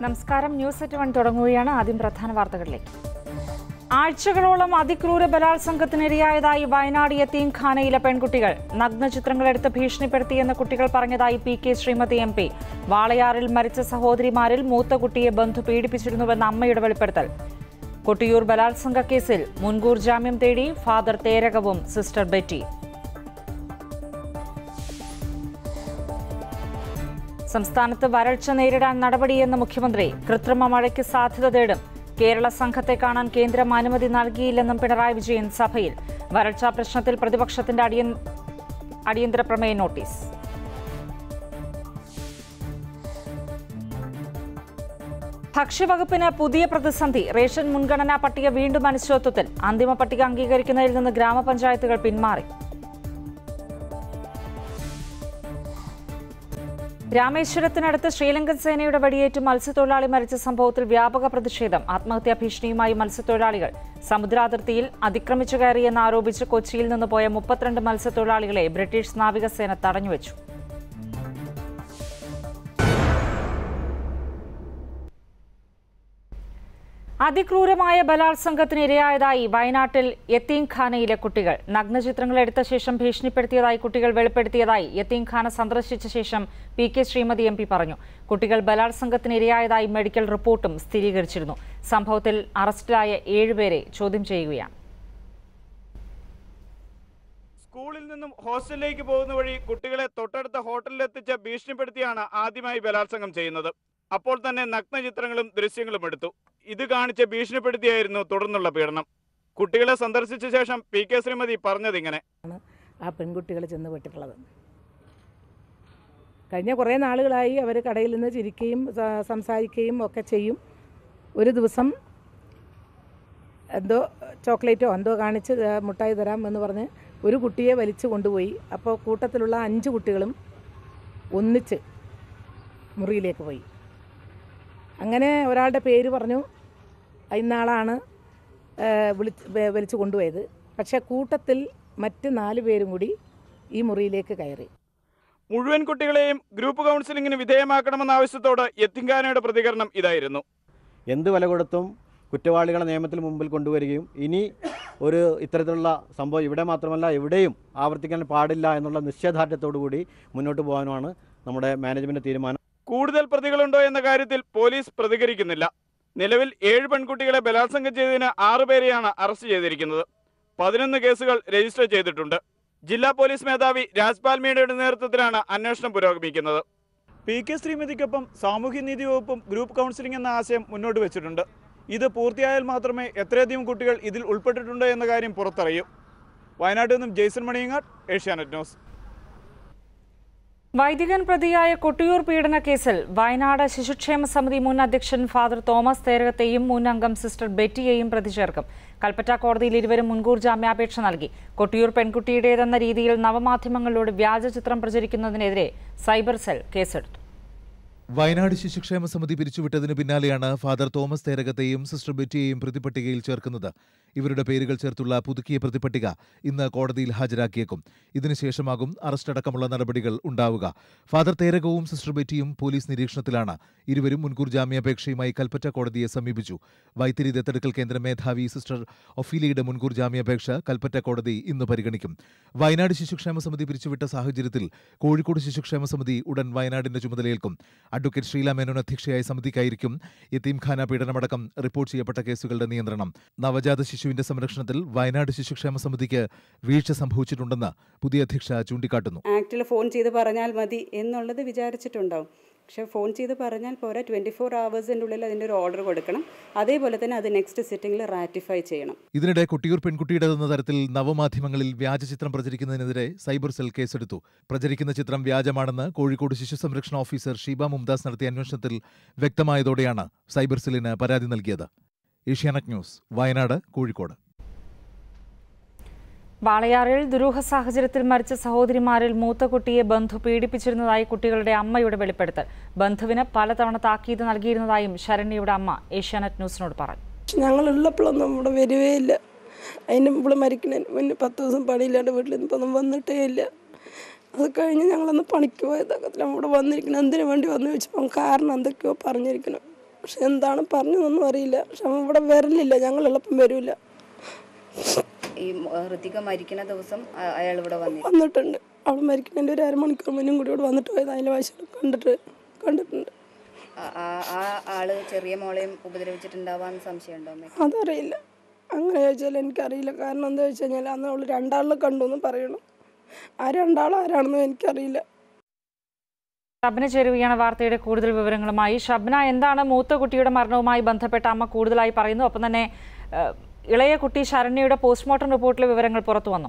നമസ്കാരം news at one തുടങ്ങുകയാണ് ആദ്യം പ്രധാന വാർത്തകളിലേക്ക് ആഴ്ചകളോളം അതിക്രൂര ബലാത്സംഗത്തിനിരയായതായി വയനാട് യത്തീംഖാനയിലെ പെൺകുട്ടികൾ നഗ്നചിത്രങ്ങളെടുത്ത് ഭീഷണിപ്പെടുത്തിയെന്ന് കുട്ടികൾ പറഞ്ഞതായി P K Sreemathi M P വാളയാറിൽ മരിച്ച സഹോദരിമാരിൽ മൂത്ത കുട്ടിയെ ബന്ധു പീഡിപ്പിച്ചിരുന്നുവെന്ന അമ്മയുടെ വെളിപ്പെടുത്തൽ കൊട്ടിയൂർ ബലാത്സംഗ കേസിൽ മുൻകൂർ ജാമ്യം തേടി ഫാദർ തേരകവും സിസ്റ്റർ ബെറ്റി സംസ്ഥാനത്ത് വരൾച്ച നേരിടാൻ നടപടിയെന്ന് മുഖ്യമന്ത്രി കൃത്രിമ മഴയ്ക്ക് സാധ്യത തേടും കേരള സംഘത്തെ കാണാൻ കേന്ദ്രം അനുമതി നൽകിയില്ലെന്നും പിണറായി വിജയൻ സഭയിൽ വരൾച്ചാ പ്രശ്നത്തിൽ പ്രതിപക്ഷത്തിന്റെ അടിയൻ- അടിയന്തര പ്രമേയ നോട്ടീസ് ഭക്ഷ്യവകുപ്പിന് പുതിയ പ്രതിസന്ധി റേഷൻ മുൻഗണനാ പട്ടിക വീണ്ടും അനിശ്ചിതത്വത്തിൽ അന്തിമ പട്ടിക അംഗീകരിക്കുന്നതിൽ നിന്ന് ഗ്രാമപഞ്ചായത്തുകൾ പിന്മാറി രാമേശ്വരത്തിനടുത്ത് ശ്രീലങ്കൻ സേനയുടെ വെടിയേറ്റ് മത്സ്യത്തൊഴിലാളി മരിച്ച സംഭവത്തിൽ വ്യാപക പ്രതിഷേധം ആത്മഹത്യാ ഭീഷണിയുമായി മത്സ്യത്തൊഴിലാളികൾ സമുദ്രാതിർത്തിയിൽ അതിക്രമിച്ചു കയറിയെന്ന് ആരോപിച്ച് കൊച്ചിയിൽ നിന്ന് പോയ മുപ്പത്തിരണ്ട് മത്സ്യത്തൊഴിലാളികളെ ബ്രിട്ടീഷ് നാവികസേന തടഞ്ഞുവച്ചു അതിക്രൂരമായ ബലാത്സംഗത്തിന് ഇരയായതായി വയനാട്ടിൽ യത്തീംഖാനയിലെ കുട്ടികൾ നഗ്നചിത്രങ്ങൾ എടുത്ത ശേഷം ഭീഷണിപ്പെടുത്തിയതായി കുട്ടികൾ വെളിപ്പെടുത്തിയതായി യത്തീംഖാന സന്ദർശിച്ച ശേഷം P K Sreemathi M P പറഞ്ഞു കുട്ടികൾ ബലാത്സംഗത്തിന് ഇരയായതായി മെഡിക്കൽ റിപ്പോർട്ടും സ്ഥിരീകരിച്ചിരുന്നു സംഭവത്തിൽ അറസ്റ്റിലായ ഏഴുപേരെ ചോദ്യം ചെയ്യുകയാണ് സ്കൂളിൽ നിന്നും ഹോസ്റ്റലിലേക്ക് പോകുന്ന വഴി കുട്ടികളെ തൊട്ടടുത്ത ഹോട്ടലിലെത്തിച്ച് ഭീഷണിപ്പെടുത്തിയാണ് ആദ്യമായി ബലാത്സംഗം ചെയ്യുന്നത് അപ്പോൾ തന്നെ നഗ്നചിത്രങ്ങളും ദൃശ്യങ്ങളും എടുത്തു ഇത് കാണിച്ച് ഭീഷണിപ്പെടുത്തിയായിരുന്നു തുടർന്നുള്ള പീഡനം കുട്ടികളെ സന്ദർശിച്ച ശേഷം പി കെ ശ്രീമതി പറഞ്ഞതിങ്ങനെ ആ പെൺകുട്ടികൾ ചെന്ന് പെട്ടിട്ടുള്ളത് കഴിഞ്ഞ കുറേ നാളുകളായി അവർ കടയിൽ നിന്ന് ചിരിക്കുകയും സ- സംസാരിക്കുകയും ഒക്കെ ചെയ്യും ഒരു ദിവസം എന്തോ ചോക്ലേറ്റോ എന്തോ കാണിച്ച് ദാ മുട്ടായി തരാം എന്ന് പറഞ്ഞ് ഒരു കുട്ടിയെ വലിച്ചു കൊണ്ടുപോയി അപ്പോൾ കൂട്ടത്തിലുള്ള അഞ്ച് കുട്ടികളും ഒന്നിച്ച് മുറിയിലേക്ക് പോയി അങ്ങനെ ഒരാളുടെ പേര് പറഞ്ഞു ഇന്നാളാണ് വിളിച്ച് വെ- വലിച്ചു കൊണ്ടുപോയത് പക്ഷേ കൂട്ടത്തിൽ മറ്റ് നാല് പേരും കൂടി ഈ മുറിയിലേക്ക് കയറി മുഴുവൻ കുട്ടികളെയും ഗ്രൂപ്പ് കൗൺസിലിംഗിന് വിധേയമാക്കണമെന്ന ആവശ്യത്തോട് യത്തിങ്കാനയുടെ പ്രതികരണം ഇതായിരുന്നു എന്ത് വില കൊടുത്തും കുറ്റവാളികളെ നിയമത്തിൽ മുമ്പിൽ കൊണ്ടുവരികയും ഇനി ഒരു ഇത്തരത്തിലുള്ള സംഭവം ഇവിടെ മാത്രമല്ല എവിടെയും ആവർത്തിക്കാൻ പാടില്ല എന്നുള്ള നിശ്ചയദാർഢ്യത്തോടു കൂടി മുന്നോട്ട് പോകാനുമാണ് നമ്മുടെ മാനേജ്മെൻറ്റ് തീരുമാനം കൂടുതൽ പ്രതികളുണ്ടോ എന്ന കാര്യത്തിൽ പോലീസ് പ്രതികരിക്കുന്നില്ല നിലവിൽ ഏഴ് പെൺകുട്ടികളെ ബലാത്സംഗം ചെയ്തതിന് ആറുപേരെയാണ് അറസ്റ്റ് ചെയ്തിരിക്കുന്നത് പതിനൊന്ന് കേസുകൾ രജിസ്റ്റർ ചെയ്തിട്ടുണ്ട് ജില്ലാ പോലീസ് മേധാവി രാജ്പാൽ മീണയുടെ നേതൃത്വത്തിലാണ് അന്വേഷണം പുരോഗമിക്കുന്നത് പി കെ ശ്രീമതിക്കൊപ്പം സാമൂഹ്യനീതി വകുപ്പും ഗ്രൂപ്പ് കൗൺസിലിംഗ് എന്ന ആശയം മുന്നോട്ട് വെച്ചിട്ടുണ്ട് ഇത് പൂർത്തിയായാൽ മാത്രമേ എത്രയധികം കുട്ടികൾ ഇതിൽ ഉൾപ്പെട്ടിട്ടുണ്ട് എന്ന കാര്യം പുറത്തറിയൂ വയനാട്ടിൽ നിന്നും ജെയ്സൺ മണിയങ്ങാട് ഏഷ്യാനെറ്റ് ന്യൂസ് വൈദികൻ പ്രതിയായ കൊട്ടിയൂർ പീഡന കേസിൽ വയനാട് ശിശുക്ഷേമ സമിതി മുൻ അധ്യക്ഷൻ ഫാദർ തോമസ് തേരകത്തെയും മുൻ അംഗം സിസ്റ്റർ ബെറ്റിയെയും പ്രതി ചേർക്കും കൽപ്പറ്റ കോടതിയിൽ ഇരുവരും മുൻകൂർ ജാമ്യാപേക്ഷ നൽകി കൊട്ടിയൂർ പെൺകുട്ടിയുടേതെന്ന രീതിയിൽ നവമാധ്യമങ്ങളിലൂടെ വ്യാജചിത്രം പ്രചരിക്കുന്നതിനെതിരെ സൈബർ സെൽ കേസെടുത്തു വയനാട് ശിശുക്ഷേമ സമിതി പിരിച്ചുവിട്ടതിന് പിന്നാലെയാണ് ഫാദർ തോമസ് തേരകത്തെയും സിസ്റ്റർ ബെറ്റിയെയും പ്രതിപട്ടികയിൽ ചേർക്കുന്നത് ഇവരുടെ പേരുകൾ ചേർത്തുള്ള പുതുക്കിയ പ്രതിപട്ടിക ഇന്ന് കോടതിയിൽ ഹാജരാക്കിയേക്കും ഇതിനുശേഷമാകും അറസ്റ്റ് അടക്കമുള്ള നടപടികൾ ഉണ്ടാവുക ഫാദർ തേരകവും സിസ്റ്റർ ബെറ്റിയും പോലീസ് നിരീക്ഷണത്തിലാണ് ഇരുവരും മുൻകൂർ ജാമ്യാപേക്ഷയുമായി കൽപ്പറ്റ കോടതിയെ സമീപിച്ചു വൈത്തിരി ദത്തെടുക്കൽ കേന്ദ്ര മേധാവി സിസ്റ്റർ ഒഫീലിയുടെ മുൻകൂർ ജാമ്യാപേക്ഷ കൽപ്പറ്റ കോടതി ഇന്ന് പരിഗണിക്കും വയനാട് ശിശുക്ഷേമ സമിതി പിരിച്ചുവിട്ട സാഹചര്യത്തിൽ കോഴിക്കോട് ശിശുക്ഷേമ സമിതി ഉടൻ വയനാടിന്റെ ചുമതലയേൽക്കും അഡ്വക്കേറ്റ് ഷീല മേനോൻ അധ്യക്ഷയായ സമിതിക്കായിരിക്കും യത്തീംഖാന പീഡനമടക്കം റിപ്പോർട്ട് ചെയ്യപ്പെട്ട കേസുകളുടെ നിയന്ത്രണം നവജാത ശിശുവിന്റെ സംരക്ഷണത്തിൽ വയനാട് ശിശുക്ഷേമ സമിതിക്ക് വീഴ്ച സംഭവിച്ചിട്ടുണ്ടെന്ന് പുതിയ അധ്യക്ഷ ചൂണ്ടിക്കാട്ടുന്നു ആക്ടിൽ ഫോൺ ചെയ്ത് പറഞ്ഞാൽ മതി എന്നുള്ളത് വിചാരിച്ചിട്ടുണ്ടാവും പക്ഷേ ഫോൺ ചെയ്ത് പറഞ്ഞാൽ പോരാ ട്വൻറ്റി ഫോർ അവേഴ്സിൻ്റെ ഉള്ളിൽ അതിൻ്റെ ഒരു ഓർഡർ കൊടുക്കണം അതേപോലെ തന്നെ അത് നെക്സ്റ്റ് സിറ്റിങ്ങിൽ റാറ്റിഫൈ ചെയ്യണം ഇതിനിടെ കൊട്ടിയൂർ പെൺകുട്ടിയുടേതെന്ന തരത്തിൽ നവമാധ്യമങ്ങളിൽ വ്യാജചിത്രം പ്രചരിക്കുന്നതിനെതിരെ സൈബർ സെൽ കേസെടുത്തു പ്രചരിക്കുന്ന ചിത്രം വ്യാജമാണെന്ന് കോഴിക്കോട് ശിശു സംരക്ഷണ ഓഫീസർ ഷീബ മുംതാസ് നടത്തിയ അന്വേഷണത്തിൽ വ്യക്തമായതോടെയാണ് സൈബർ സെല്ലിന് പരാതി നൽകിയത് ഏഷ്യാനെറ്റ് ന്യൂസ് വയനാട് കോഴിക്കോട് വാളയാറിൽ ദുരൂഹ സാഹചര്യത്തിൽ മരിച്ച സഹോദരിമാരിൽ മൂത്ത കുട്ടിയെ ബന്ധു പീഡിപ്പിച്ചിരുന്നതായി കുട്ടികളുടെ അമ്മയുടെ വെളിപ്പെടുത്തൽ ബന്ധുവിന് പലതവണ താക്കീത് നൽകിയിരുന്നതായും ശരണ്യയുടെ അമ്മ ഏഷ്യാനെറ്റ് ന്യൂസിനോട് പറഞ്ഞു ഞങ്ങളുള്ളപ്പോഴൊന്നും ഇവിടെ വരുവേ ഇല്ല അതിന് ഇവിടെ മരിക്കുന്നതിന് മുന്നേ പത്ത് ദിവസം പണിയില്ലാണ്ട് വീട്ടിൽ നിന്നൊന്നും വന്നിട്ടേ ഇല്ല അത് കഴിഞ്ഞ് ഞങ്ങളൊന്ന് പണിക്ക് പോയതൊക്കെ ഇവിടെ വന്നിരിക്കണം എന്തിനു വേണ്ടി വന്നു ചോദിച്ചപ്പോൾ കാരണം എന്തൊക്കെയോ പറഞ്ഞിരിക്കണം പക്ഷെ എന്താണ് പറഞ്ഞതൊന്നും അറിയില്ല പക്ഷെ അവൻ ഇവിടെ വരലില്ല ഞങ്ങൾ എളുപ്പം വരില്ല ഈ ഹൃത്തിക മരിക്കുന്ന ദിവസം അ- അയാൾ ഇവിടെ വന്നിരുന്നു വന്നിട്ടുണ്ട് അവൾ മരിക്കുന്നതിൻ്റെ ഒരു അരമണിക്കൂർ മുന്നും കൂടി ഇവിടെ വന്നിട്ട് പോയത് അതിൻ്റെ വയസ്സിൽ കണ്ടിട്ട് കണ്ടിട്ടുണ്ട് ആ- ആ- ആ ആള് ചെറിയ മോളെയും ഉപദ്രവിച്ചിട്ടുണ്ടാവാൻ സംശയമുണ്ടോ അമ്മ അതറിയില്ല അങ്ങനെ ചോദിച്ചാൽ എനിക്കറിയില്ല കാരണം എന്താ വെച്ച് കഴിഞ്ഞാൽ അന്ന് അവൾ രണ്ടാളിനെ കണ്ടു എന്ന് പറയണം ആ രണ്ടാൾ ആരാണെന്നും എനിക്കറിയില്ല ഷബ്ന ചേരുകയാണ് വാർത്തയുടെ കൂടുതൽ വിവരങ്ങളുമായി ഷബ്ന എന്താണ് മൂത്ത കുട്ടിയുടെ മരണവുമായി ബന്ധപ്പെട്ട അമ്മ കൂടുതലായി പറയുന്നു ഒപ്പം തന്നെ ഏഹ്, ഇളയ കുട്ടി ശരണ്യയുടെ പോസ്റ്റ്മോർട്ടം റിപ്പോർട്ടിലെ വിവരങ്ങൾ പുറത്തു വന്നു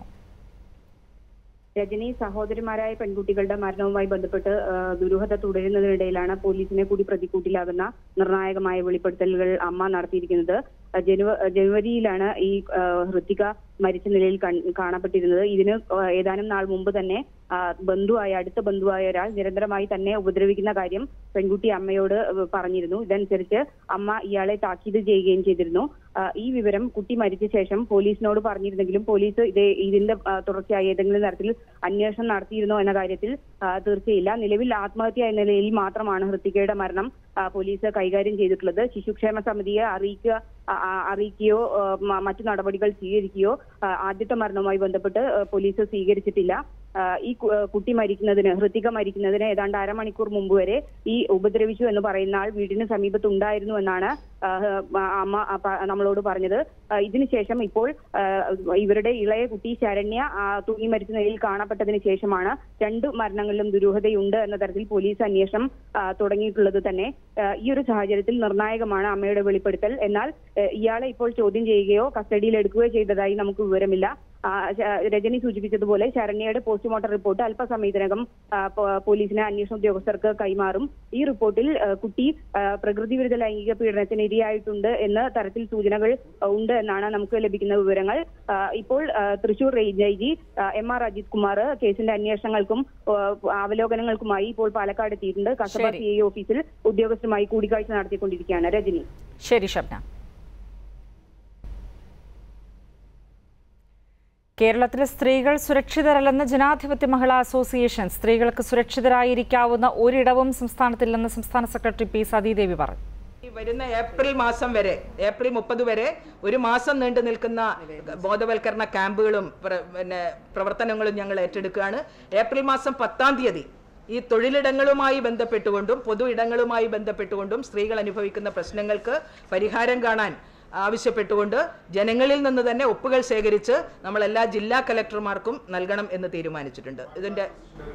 രജനി സഹോദരിമാരായ പെൺകുട്ടികളുടെ മരണവുമായി ബന്ധപ്പെട്ട് ആ, ദുരൂഹത തുടരുന്നതിനിടയിലാണ് പോലീസിനെ കൂടി പ്രതിക്കൂട്ടിലാകുന്ന നിർണായകമായ വെളിപ്പെടുത്തലുകൾ അമ്മ നടത്തിയിരിക്കുന്നത് ആ, ജനുവ- ജനുവരിയിലാണ് ഈ ആ, ഹൃത്തിക മരിച്ച നിലയിൽ കൺ- കാണപ്പെട്ടിരുന്നത് ഇതിന് ആ, ഏതാനും നാൾ മുമ്പ് തന്നെ ആ, ബന്ധുവായ അടുത്ത ബന്ധുവായ ഒരാൾ നിരന്തരമായി തന്നെ ഉപദ്രവിക്കുന്ന കാര്യം പെൺകുട്ടി അമ്മയോട് ആ, പറഞ്ഞിരുന്നു ഇതനുസരിച്ച് അമ്മ ഇയാളെ താക്കീത് ചെയ്യുകയും ചെയ്തിരുന്നു ആ, ഈ വിവരം കുട്ടി മരിച്ച ശേഷം പോലീസിനോട് പറഞ്ഞിരുന്നെങ്കിലും പോലീസ് ഇത് ഇതിന്റെ ആ, തുടർച്ചയായി ഏതെങ്കിലും തരത്തിൽ അന്വേഷണം നടത്തിയിരുന്നോ എന്ന കാര്യത്തിൽ ആ, തീർച്ചയില്ല നിലവിൽ ആത്മഹത്യ എന്ന നിലയിൽ മാത്രമാണ് ഹൃത്തികയുടെ മരണം ആ, പോലീസ് കൈകാര്യം ചെയ്തിട്ടുള്ളത് ശിശുക്ഷേമ സമിതിയെ അറിയിക്കുക ആ, ആ, അറിയിക്കുകയോ ആ, മ- മറ്റു നടപടികൾ സ്വീകരിക്കുകയോ ആ, ആദ്യത്തെ മരണവുമായി ബന്ധപ്പെട്ട് ആ, പോലീസ് സ്വീകരിച്ചിട്ടില്ല ആ, ഈ കു- ആ, കുട്ടി മരിക്കുന്നതിന് ഹൃത്തിക മരിക്കുന്നതിന് ഏതാണ്ട് അരമണിക്കൂർ മുമ്പ് വരെ ഈ ഉപദ്രവിച്ചു എന്ന് പറയുന്ന ആൾ വീടിന് സമീപത്ത് ഉണ്ടായിരുന്നു എന്നാണ് ആ, ആ, അമ്മ ആ, പ- നമ്മളോട് പറഞ്ഞത് ആ, ഇതിനുശേഷം ഇപ്പോൾ ആ, ഇവരുടെ ഇളയ കുട്ടി ശരണ്യ ആ, തൂങ്ങി മരിച്ച നിലയിൽ കാണപ്പെട്ടതിന് ശേഷമാണ് രണ്ട് മരണങ്ങളിലും ദുരൂഹതയുണ്ട് എന്ന തരത്തിൽ പോലീസ് അന്വേഷണം ആ, തുടങ്ങിയിട്ടുള്ളത് തന്നെ ആ, ഈ ഒരു സാഹചര്യത്തിൽ നിർണായകമാണ് അമ്മയുടെ വെളിപ്പെടുത്തൽ എന്നാൽ ആ, ഇയാളെ ഇപ്പോൾ ചോദ്യം ചെയ്യുകയോ കസ്റ്റഡിയിൽ എടുക്കുകയോ ചെയ്തതായി നമുക്ക് വിവരമില്ല ആ, ശ- രജനി സൂചിപ്പിച്ചതുപോലെ ശരണ്യയുടെ പോസ്റ്റ്മോർട്ടം റിപ്പോർട്ട് അല്പസമയത്തിനകം ആ, പോ- പോലീസിന് അന്വേഷണ ഉദ്യോഗസ്ഥർക്ക് കൈമാറും ഈ റിപ്പോർട്ടിൽ ആ, കുട്ടി ആ, പ്രകൃതി വിരുദ്ധ ലൈംഗിക പീഡനത്തിന് ഇരയായിട്ടുണ്ട് എന്ന തരത്തിൽ സൂചനകൾ ആ, ഉണ്ട് എന്നാണ് നമുക്ക് ലഭിക്കുന്ന വിവരങ്ങൾ ആ, ഇപ്പോൾ ആ, Thrissur range I G M R Ajith Kumar കേസിന്റെ അന്വേഷണങ്ങൾക്കും ആ, അവലോകനങ്ങൾക്കുമായി ഇപ്പോൾ പാലക്കാട് എത്തിയിട്ടുണ്ട് കസബ ശരി. സി ഐ ഓഫീസിൽ ഉദ്യോഗസ്ഥരുമായി കൂടിക്കാഴ്ച നടത്തിക്കൊണ്ടിരിക്കുകയാണ് രജനി ശരി ഷബ്ന കേരളത്തിലെ സ്ത്രീകൾ സുരക്ഷിതരല്ലെന്ന് ജനാധിപത്യ മഹിളാ അസോസിയേഷൻ സ്ത്രീകൾക്ക് സുരക്ഷിതരായിരിക്കാവുന്ന ഒരിടവും സംസ്ഥാനത്തില്ലെന്ന് സംസ്ഥാന സെക്രട്ടറി പി സതീദേവി പറഞ്ഞു ഈ വരുന്ന ഏപ്രിൽ മാസം വരെ ഏപ്രിൽ മുപ്പത് വരെ ഒരു മാസം നീണ്ടു നിൽക്കുന്ന ബോധവൽക്കരണ ക്യാമ്പുകളും പ്ര- പിന്നെ പ്രവർത്തനങ്ങളും ഞങ്ങൾ ഏറ്റെടുക്കുകയാണ് ഏപ്രിൽ മാസം പത്താം തീയതി ഈ തൊഴിലിടങ്ങളുമായി ബന്ധപ്പെട്ടുകൊണ്ടും പൊതു ഇടങ്ങളുമായി ബന്ധപ്പെട്ടുകൊണ്ടും സ്ത്രീകൾ അനുഭവിക്കുന്ന പ്രശ്നങ്ങൾക്ക് പരിഹാരം കാണാൻ ആവശ്യപ്പെട്ടുകൊണ്ട് ജനങ്ങളിൽ നിന്ന് തന്നെ ഒപ്പുകൾ ശേഖരിച്ച് നമ്മൾ എല്ലാ ജില്ലാ കലക്ടർമാർക്കും നൽകണം എന്ന് തീരുമാനിച്ചിട്ടുണ്ട് ഇതിന്റെ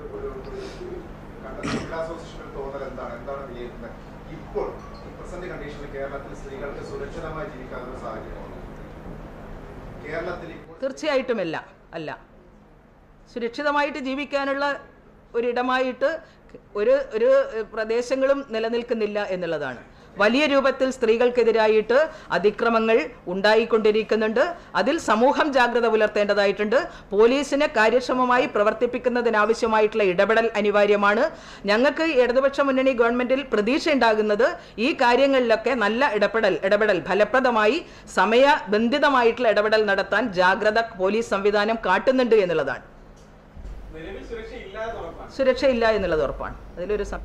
അസോസിയേഷന്റെ തോന്നൽ എന്താണ് എന്താണ് വിലയിരുത്തുന്നത് ഇപ്പോൾ ഈ പ്രസന്റ് കണ്ടീഷനിൽ കേരളത്തിൽ സ്ത്രീകൾക്ക് സുരക്ഷിതമായി ജീവിക്കാനുള്ള സാഹചര്യമാണ് കേരളത്തിൽ ഇപ്പോൾ തീർച്ചയായിട്ടുമല്ല അല്ല സുരക്ഷിതമായിട്ട് ജീവിക്കാനുള്ള ഒരിടമായിട്ട് ഒരു ഒരു പ്രദേശങ്ങളും നിലനിൽക്കുന്നില്ല എന്നുള്ളതാണ് വലിയ രൂപത്തിൽ സ്ത്രീകൾക്കെതിരായിട്ട് അതിക്രമങ്ങൾ ഉണ്ടായിക്കൊണ്ടിരിക്കുന്നുണ്ട് അതിൽ സമൂഹം ജാഗ്രത പുലർത്തേണ്ടതായിട്ടുണ്ട് പോലീസിനെ കാര്യക്ഷമമായി പ്രവർത്തിപ്പിക്കുന്നതിനാവശ്യമായിട്ടുള്ള ഇടപെടൽ അനിവാര്യമാണ് ഞങ്ങൾക്ക് ഈ ഇടതുപക്ഷ മുന്നണി ഗവൺമെന്റിൽ പ്രതീക്ഷ ഉണ്ടാകുന്നത് ഈ കാര്യങ്ങളിലൊക്കെ നല്ല ഇടപെടൽ ഇടപെടൽ ഫലപ്രദമായി സമയബന്ധിതമായിട്ടുള്ള ഇടപെടൽ നടത്താൻ ജാഗ്രത പോലീസ് സംവിധാനം കാട്ടുന്നുണ്ട് എന്നുള്ളതാണ് സുരക്ഷയില്ല എന്നുള്ളത് ഉറപ്പാണ് അതിലൊരു സം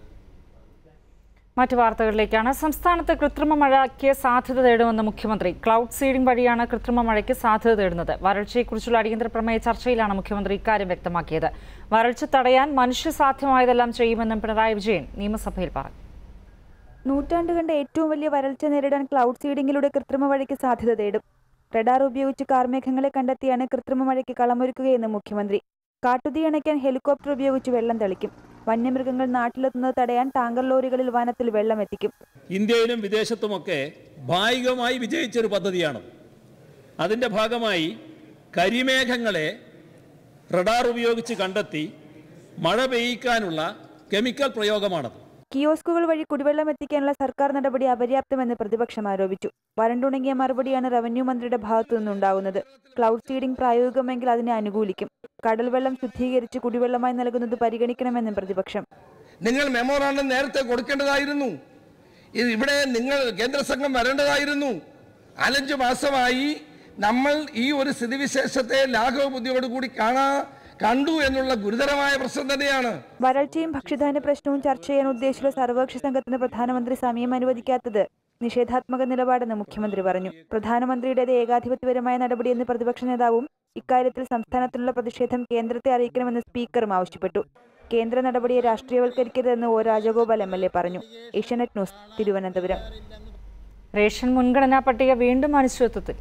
മറ്റു വാർത്തകളിലേക്കാണ് സംസ്ഥാനത്ത് കൃത്രിമ മഴയ്ക്ക് സാധ്യത തേടുമെന്ന് മുഖ്യമന്ത്രി ക്ലൗഡ് സീഡിംഗ് വഴിയാണ് കൃത്രിമ മഴയ്ക്ക് സാധ്യത തേടുന്നത് വരൾച്ചയെക്കുറിച്ചുള്ള അടിയന്തര പ്രമേയ ചർച്ചയിലാണ് മുഖ്യമന്ത്രി ഇക്കാര്യം വ്യക്തമാക്കിയത് വരൾച്ച തടയാൻ മനുഷ്യസാധ്യമായതെല്ലാം ചെയ്യുമെന്നും പിണറായി വിജയൻ നിയമസഭയിൽ പറഞ്ഞു നൂറ്റാണ്ട് കണ്ട ഏറ്റവും വലിയ വരൾച്ച നേരിടാൻ ക്ലൗഡ് സീഡിംഗിലൂടെ കൃത്രിമ മഴയ്ക്ക് സാധ്യത തേടും റഡാർ ഉപയോഗിച്ച് കാർമേഘങ്ങളെ കണ്ടെത്തിയാണ് കൃത്രിമ മഴയ്ക്ക് കളമൊരുക്കുകയെന്ന് മുഖ്യമന്ത്രി കാട്ടുതീ അണയ്ക്കാൻ ഹെലികോപ്റ്റർ ഉപയോഗിച്ച് വെള്ളം തളിക്കും വന്യമൃഗങ്ങൾ നാട്ടിലെത്തുന്നത് തടയാൻ ടാങ്കർ ലോറികളിൽ വനത്തിൽ വെള്ളം എത്തിക്കും ഇന്ത്യയിലും വിദേശത്തുമൊക്കെ ഭാഗികമായി വിജയിച്ചൊരു പദ്ധതിയാണ് അതിൻ്റെ ഭാഗമായി കരിമേഘങ്ങളെ റഡാർ ഉപയോഗിച്ച് കണ്ടെത്തി മഴ പെയ്യിക്കാനുള്ള കെമിക്കൽ പ്രയോഗമാണത് കിയോസ്കുകൾ വഴി കുടിവെള്ളം എത്തിക്കാനുള്ള സർക്കാർ നടപടി അപര്യാപ്തമെന്ന് പ്രതിപക്ഷം ആരോപിച്ചു വരണ്ടുണങ്ങിയ മറുപടിയാണ് റവന്യൂ മന്ത്രിയുടെ ഭാഗത്തു നിന്നുണ്ടാകുന്നത് ക്ലൗഡ് സീഡിംഗ് പ്രായോഗികമെങ്കിൽ അതിനെ അനുകൂലിക്കും കടൽ വെള്ളം ശുദ്ധീകരിച്ച് കുടിവെള്ളമായി നൽകുന്നത് പരിഗണിക്കണമെന്നും പ്രതിപക്ഷം നിങ്ങൾ മെമ്മോറാണ്ടം നേരത്തെ കൊടുക്കേണ്ടതായിരുന്നു ഇത് ഇവിടെ നിങ്ങൾ കേന്ദ്ര സംഘം വരേണ്ടതായിരുന്നു നാലഞ്ച് മാസമായി നമ്മൾ ഈ ഒരു സ്ഥിതിവിശേഷത്തെ ലാഘവ ബുദ്ധിയോടുകൂടി കാണാ കണ്ടു എന്നുള്ള ഗുരുതരമായ പ്രശ്നം തന്നെയാണ് വരൾച്ചയും ഭക്ഷ്യധാന്യ പ്രശ്നവും ചർച്ച ചെയ്യാൻ ഉദ്ദേശിച്ചുള്ള സർവകക്ഷി സംഘത്തിന് പ്രധാനമന്ത്രി സമയം അനുവദിക്കാത്തത് നിഷേധാത്മക നിലപാടെന്ന് മുഖ്യമന്ത്രി പറഞ്ഞു പ്രധാനമന്ത്രിയുടേത് ഏകാധിപത്യപരമായ നടപടിയെന്ന് പ്രതിപക്ഷ നേതാവും ഇക്കാര്യത്തിൽ സംസ്ഥാനത്തിനുള്ള പ്രതിഷേധം കേന്ദ്രത്തെ അറിയിക്കണമെന്ന് സ്പീക്കറും ആവശ്യപ്പെട്ടു കേന്ദ്ര നടപടിയെ രാഷ്ട്രീയവൽക്കരിക്കരുതെന്ന് O Rajagopal M L A പറഞ്ഞു ഏഷ്യാനെറ്റ് ന്യൂസ് തിരുവനന്തപുരം റേഷൻ മുൻഗണനാ പട്ടിക വീണ്ടും അനിശ്ചിതത്വത്തിൽ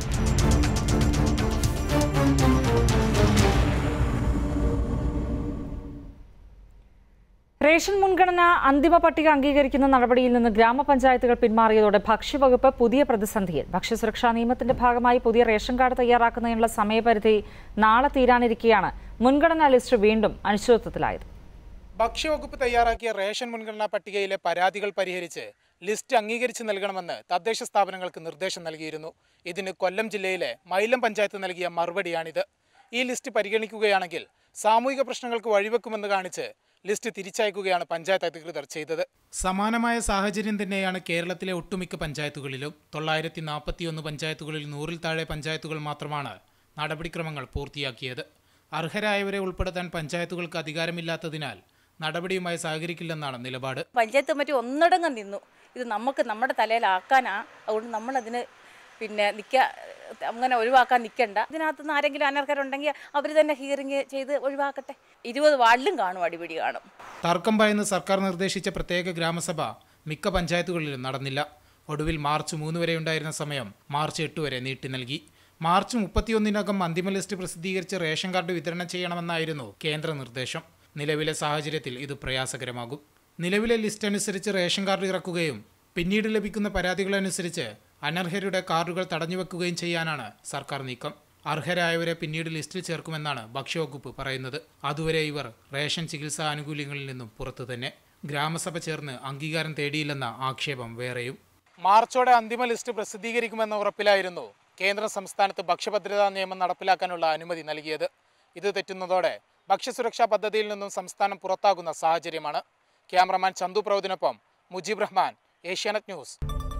റേഷൻ മുൻഗണന അന്തിമ പട്ടിക അംഗീകരിക്കുന്ന നടപടിയിൽ നിന്ന് ഗ്രാമപഞ്ചായത്തുകൾ പിന്മാറിയതോടെ ഭക്ഷ്യവകുപ്പ് പുതിയ പ്രതിസന്ധിയിൽ ഭക്ഷ്യസുരക്ഷാ നിയമത്തിന്റെ ഭാഗമായി പുതിയ റേഷൻ കാർഡ് തയ്യാറാക്കുന്നതിനുള്ള സമയപരിധി നാളെ തീരാനിരിക്കെയാണ് മുൻഗണനാ ലിസ്റ്റ് വീണ്ടും അനിശ്ചിതത്വത്തിലായത് ഭക്ഷ്യവകുപ്പ് തയ്യാറാക്കിയ റേഷൻ മുൻഗണനാ പട്ടികയിലെ പരാതികൾ പരിഹരിച്ച് ലിസ്റ്റ് അംഗീകരിച്ച് നൽകണമെന്ന് തദ്ദേശ സ്ഥാപനങ്ങൾക്ക് നിർദ്ദേശം നൽകിയിരുന്നു ഇതിന് കൊല്ലം ജില്ലയിലെ മൈലം പഞ്ചായത്ത് നൽകിയ മറുപടിയാണിത് ഈ ലിസ്റ്റ് പരിഗണിക്കുകയാണെങ്കിൽ സാമൂഹിക പ്രശ്നങ്ങൾക്ക് വഴിവെക്കുമെന്ന് കാണിച്ച് ലിസ്റ്റ് തിരിച്ചയക്കുകയാണ് പഞ്ചായത്ത് അധികൃതർ ചെയ്തത് സമാനമായ സാഹചര്യം തന്നെയാണ് കേരളത്തിലെ ഒട്ടുമിക്ക പഞ്ചായത്തുകളിലും തൊള്ളായിരത്തി നാൽപ്പത്തിയൊന്ന് പഞ്ചായത്തുകളിൽ നൂറിൽ താഴെ പഞ്ചായത്തുകൾ മാത്രമാണ് നടപടിക്രമങ്ങൾ പൂർത്തിയാക്കിയത് അർഹരായവരെ ഉൾപ്പെടുത്താൻ പഞ്ചായത്തുകൾക്ക് അധികാരമില്ലാത്തതിനാൽ നടപടിയുമായി സഹകരിക്കില്ലെന്നാണ് നിലപാട് പഞ്ചായത്ത് കമ്മിറ്റി ഒന്നടങ്കം നിന്നു ഇത് നമുക്ക് നമ്മുടെ തലയിലാക്കാനാ അതുകൊണ്ട് നമ്മളതിന് പിന്നെ നിൽക്ക അങ്ങനെ ഒഴിവാക്കാൻ നിൽക്കണ്ട ഇതിനകത്തുനിന്ന് ആരെങ്കിലും അനർഹരുണ്ടെങ്കിൽ അവർ തന്നെ ഹിയറിങ് ചെയ്ത് ഒഴിവാക്കട്ടെ ഇരുപത് വാർഡിലും കാണും അടിപിടി കാണും തർക്കം ഭയന്ന് സർക്കാർ നിർദ്ദേശിച്ച പ്രത്യേക ഗ്രാമസഭ മിക്ക പഞ്ചായത്തുകളിലും നടന്നില്ല ഒടുവിൽ മാർച്ച് മൂന്ന് വരെ ഉണ്ടായിരുന്ന സമയം മാർച്ച് എട്ട് വരെ നീട്ടി നൽകി മാർച്ച് മുപ്പത്തിയൊന്നിനകം അന്തിമ ലിസ്റ്റ് പ്രസിദ്ധീകരിച്ച് റേഷൻ കാർഡ് വിതരണം ചെയ്യണമെന്നായിരുന്നു കേന്ദ്ര നിർദ്ദേശം നിലവിലെ സാഹചര്യത്തിൽ ഇത് പ്രയാസകരമാകും നിലവിലെ ലിസ്റ്റ് അനുസരിച്ച് റേഷൻ കാർഡ് ഇറക്കുകയും പിന്നീട് ലഭിക്കുന്ന പരാതികളനുസരിച്ച് അനർഹരുടെ കാർഡുകൾ തടഞ്ഞുവെക്കുകയും ചെയ്യാനാണ് സർക്കാർ നീക്കം അർഹരായവരെ പിന്നീട് ലിസ്റ്റിൽ ചേർക്കുമെന്നാണ് ഭക്ഷ്യവകുപ്പ് പറയുന്നത് അതുവരെ ഇവർ റേഷൻ ചികിത്സാ ആനുകൂല്യങ്ങളിൽ നിന്നും പുറത്തു തന്നെ ഗ്രാമസഭ ചേർന്ന് അംഗീകാരം തേടിയില്ലെന്ന ആക്ഷേപം വേറെയും മാർച്ചോടെ അന്തിമ ലിസ്റ്റ് പ്രസിദ്ധീകരിക്കുമെന്ന ഉറപ്പിലായിരുന്നു കേന്ദ്ര സംസ്ഥാനത്ത് ഭക്ഷ്യഭദ്രതാ നിയമം നടപ്പിലാക്കാനുള്ള അനുമതി നൽകിയത് ഇത് തെറ്റുന്നതോടെ ഭക്ഷ്യസുരക്ഷാ പദ്ധതിയിൽ നിന്നും സംസ്ഥാനം പുറത്താകുന്ന സാഹചര്യമാണ് ക്യാമറമാൻ ചന്തു പ്രൗദിനൊപ്പം മുജീബ് റഹ്മാൻ ഏഷ്യാനെറ്റ് ന്യൂസ്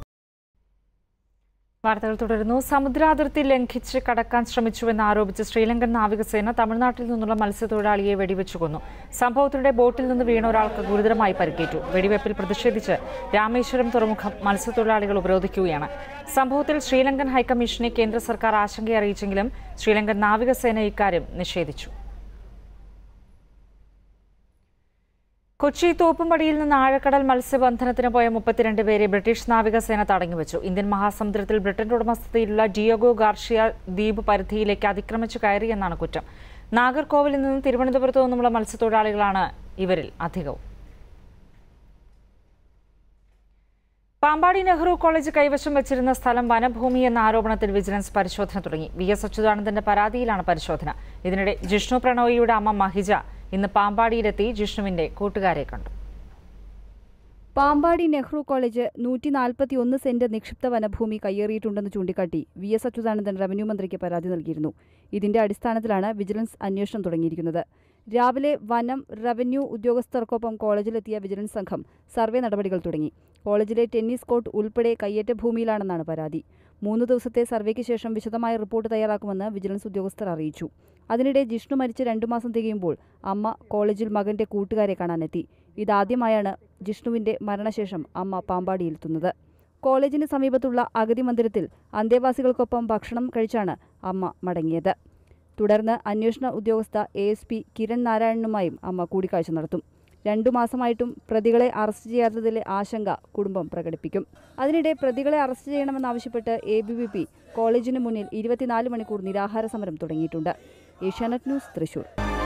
വാർത്തകൾ തുടരുന്നു സമുദ്രാതിർത്തി ലംഘിച്ച് കടക്കാൻ ശ്രമിച്ചുവെന്ന് ആരോപിച്ച് ശ്രീലങ്കൻ നാവികസേന തമിഴ്നാട്ടിൽ നിന്നുള്ള മത്സ്യത്തൊഴിലാളിയെ വെടിവെച്ചു കൊന്നു സംഭവത്തിനിടെ ബോട്ടിൽ നിന്ന് വീണ ഒരാൾക്ക് ഗുരുതരമായി പരിക്കേറ്റു വെടിവെപ്പിൽ പ്രതിഷേധിച്ച് രാമേശ്വരം തുറമുഖം മത്സ്യത്തൊഴിലാളികൾ ഉപരോധിക്കുകയാണ് സംഭവത്തിൽ ശ്രീലങ്കൻ ഹൈക്കമ്മീഷനെ കേന്ദ്ര സർക്കാർ ആശങ്ക അറിയിച്ചെങ്കിലും ശ്രീലങ്കൻ നാവികസേന ഇക്കാര്യം നിഷേധിച്ചു കൊച്ചി തോപ്പുംപടിയിൽ നിന്ന് ആഴക്കടൽ മത്സ്യബന്ധനത്തിന് പോയ മുപ്പത്തിരണ്ട് പേരെ ബ്രിട്ടീഷ് നാവികസേന തടഞ്ഞുവച്ചു ഇന്ത്യൻ മഹാസമുദ്രത്തിൽ ബ്രിട്ടന്റെ ഉടമസ്ഥതയിലുള്ള ഡിയോഗോ ഗാർഷിയ ദ്വീപ് പരിധിയിലേക്ക് അതിക്രമിച്ചു കയറിയെന്നാണ് കുറ്റം നാഗർകോവിലിൽ നിന്നും തിരുവനന്തപുരത്തു നിന്നുമുള്ള മത്സ്യത്തൊഴിലാളികളാണ് ഇവരിൽ അധികവും പാമ്പാടി നെഹ്റു കോളേജ് കൈവശം വെച്ചിരുന്ന സ്ഥലം വനഭൂമി എന്ന ആരോപണത്തിൽ വിജിലൻസ് പരിശോധന തുടങ്ങി വി എസ് അച്യുതാനന്ദന്റെ പരാതിയിലാണ് പരിശോധന ഇതിനിടെ ജിഷ്ണു പ്രണോയിയുടെ അമ്മ മഹിജ ഇന്ന് പാമ്പാടിയിലെത്തി ജിഷ്ണുവിന്റെ കൂട്ടുകാരെ കണ്ടു പാമ്പാടി നെഹ്റു കോളേജ് നൂറ്റി നാൽപ്പത്തി ഒന്ന് സെന്റ് നിക്ഷിപ്ത വനഭൂമി കയ്യേറിയിട്ടുണ്ടെന്ന് ചൂണ്ടിക്കാട്ടി വി എസ് അച്യുതാനന്ദൻ റവന്യൂ മന്ത്രിക്ക് പരാതി നൽകിയിരുന്നു ഇതിന്റെ അടിസ്ഥാനത്തിലാണ് വിജിലൻസ് അന്വേഷണം തുടങ്ങിയിരിക്കുന്നത് രാവിലെ വനം റവന്യൂ ഉദ്യോഗസ്ഥർക്കൊപ്പം കോളേജിലെത്തിയ വിജിലൻസ് സംഘം സർവേ നടപടികൾ തുടങ്ങി കോളേജിലെ ടെന്നീസ് കോർട്ട് ഉൾപ്പെടെ കയ്യേറ്റ ഭൂമിയിലാണെന്നാണ് പരാതി മൂന്ന് ദിവസത്തെ സർവേക്ക് ശേഷം വിശദമായ റിപ്പോർട്ട് തയ്യാറാക്കുമെന്ന് വിജിലൻസ് ഉദ്യോഗസ്ഥർ അറിയിച്ചു അതിനിടെ ജിഷ്ണു മരിച്ച് രണ്ടു മാസം തികയുമ്പോൾ അമ്മ കോളേജിൽ മകന്റെ കൂട്ടുകാരെ കാണാനെത്തി ഇതാദ്യമായാണ് ജിഷ്ണുവിന്റെ മരണശേഷം അമ്മ പാമ്പാടിയിലെത്തുന്നത് കോളേജിന് സമീപത്തുള്ള അഗതി മന്ദിരത്തിൽ അന്തേവാസികൾക്കൊപ്പം ഭക്ഷണം കഴിച്ചാണ് അമ്മ മടങ്ങിയത് തുടർന്ന് അന്വേഷണ ഉദ്യോഗസ്ഥ എ എസ് പി കിരൺ നാരായണനുമായും അമ്മ കൂടിക്കാഴ്ച നടത്തും രണ്ടു മാസമായിട്ടും പ്രതികളെ അറസ്റ്റ് ചെയ്യാത്തതിലെ ആശങ്ക കുടുംബം പ്രകടിപ്പിക്കും അതിനിടെ പ്രതികളെ അറസ്റ്റ് ചെയ്യണമെന്നാവശ്യപ്പെട്ട് എ ബി വി പി കോളേജിന് മുന്നിൽ ഇരുപത്തിനാല് മണിക്കൂർ നിരാഹാര സമരം തുടങ്ങിയിട്ടുണ്ട് ഏഷ്യാനെറ്റ് ന്യൂസ് തൃശൂർ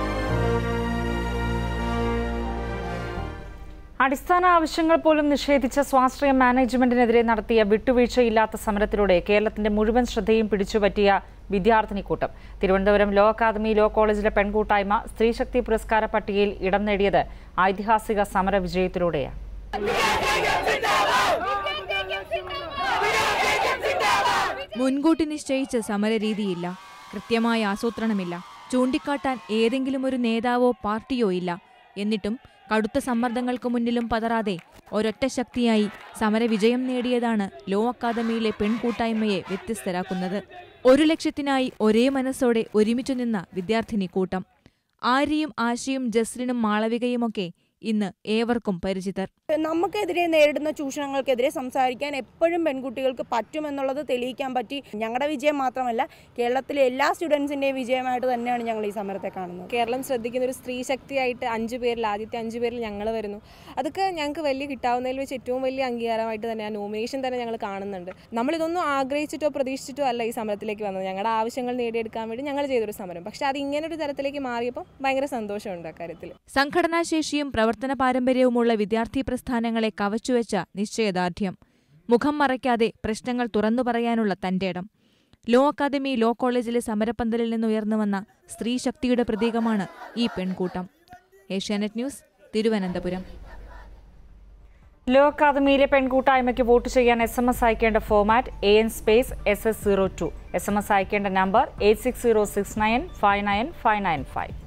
അടിസ്ഥാന ആവശ്യങ്ങൾ പോലും നിഷേധിച്ച സ്വാശ്രയ മാനേജ്മെന്റിനെതിരെ നടത്തിയ വിട്ടുവീഴ്ചയില്ലാത്ത സമരത്തിലൂടെ കേരളത്തിന്റെ മുഴുവൻ ശ്രദ്ധയും പിടിച്ചുപറ്റിയ വിദ്യാർത്ഥിനി കൂട്ടം തിരുവനന്തപുരം ലോ അക്കാദമി ലോ കോളേജിലെ പെൺകൂട്ടായ്മ സ്ത്രീശക്തി പുരസ്കാര പട്ടികയിൽ ഇടം നേടിയത് ഐതിഹാസിക സമര വിജയത്തിലൂടെയാണ് മുൻകൂട്ടി നിശ്ചയിച്ച സമരരീതിയില്ല കൃത്യമായ ആസൂത്രണമില്ല ചൂണ്ടിക്കാട്ടാൻ ഏതെങ്കിലും ഒരു നേതാവോ പാർട്ടിയോ ഇല്ല എന്നിട്ടും കടുത്ത സമ്മർദ്ദങ്ങൾക്ക് മുന്നിലും പതറാതെ ഒരൊറ്റ ശക്തിയായി സമരവിജയം നേടിയതാണ് ലോ അക്കാദമിയിലെ പെൺകൂട്ടായ്മയെ വ്യത്യസ്തരാക്കുന്നത് ഒരു ലക്ഷ്യത്തിനായി ഒരേ മനസ്സോടെ ഒരുമിച്ചു നിന്ന വിദ്യാർത്ഥിനി കൂട്ടം ആര്യയും ആശയും ജസ്ലിനും മാളവികയുമൊക്കെ ഇന്ന് ഏവർക്കും പരിചിതർ നമുക്കെതിരെ നേരിടുന്ന ചൂഷണങ്ങൾക്കെതിരെ സംസാരിക്കാൻ എപ്പോഴും പെൺകുട്ടികൾക്ക് പറ്റുമെന്നുള്ളത് തെളിയിക്കാൻ പറ്റി ഞങ്ങളുടെ വിജയം മാത്രമല്ല കേരളത്തിലെ എല്ലാ സ്റ്റുഡൻസിൻ്റെയും വിജയമായിട്ട് തന്നെയാണ് ഞങ്ങൾ ഈ സമരത്തെ കാണുന്നത് കേരളം ശ്രദ്ധിക്കുന്ന ഒരു സ്ത്രീ ശക്തിയായിട്ട് അഞ്ചു പേരിൽ ആദ്യത്തെ അഞ്ചു പേരിൽ ഞങ്ങൾ വരുന്നു അതൊക്കെ ഞങ്ങൾക്ക് വലിയ കിട്ടാവുന്നതിൽ വെച്ച് ഏറ്റവും വലിയ അംഗീകാരമായിട്ട് തന്നെ ആ നോമിനേഷൻ തന്നെ ഞങ്ങൾ കാണുന്നുണ്ട് നമ്മളിതൊന്നും ആഗ്രഹിച്ചിട്ടോ പ്രതീക്ഷിച്ചിട്ടോ അല്ല ഈ സമരത്തിലേക്ക് വന്നത് ഞങ്ങളുടെ ആവശ്യങ്ങൾ നേടിയെടുക്കാൻ വേണ്ടി ഞങ്ങൾ ചെയ്തൊരു സമരം പക്ഷേ അത് ഇങ്ങനൊരു തരത്തിലേക്ക് മാറിയപ്പോൾ ഭയങ്കര സന്തോഷമുണ്ട് അക്കാര്യത്തിൽ സംഘടനാശേഷിയും പ്രവർത്തന പാരമ്പര്യവുമുള്ള വിദ്യാർത്ഥി പ്രസ്ഥാനങ്ങളെ കവച്ചുവെച്ച നിശ്ചയദാർഢ്യം മുഖം മറയ്ക്കാതെ പ്രശ്നങ്ങൾ തുറന്നു പറയാനുള്ള തന്റെ ഇടം ലോ അക്കാദമി ലോ കോളേജിലെ സമരപ്പന്തലിൽ നിന്ന് ഉയർന്നുവന്ന സ്ത്രീ ശക്തിയുടെ പ്രതീകമാണ് ഈ പെൺകൂട്ടം ഏഷ്യാനെറ്റ് ന്യൂസ് തിരുവനന്തപുരം ലോ അക്കാദമിയിലെ പെൺകൂട്ടായ്മയ്ക്ക് വോട്ട് ചെയ്യാൻ എസ് എം എസ് അയക്കേണ്ട format A N space S S zero two S M S അയക്കേണ്ട number eight six zero six nine five nine five nine five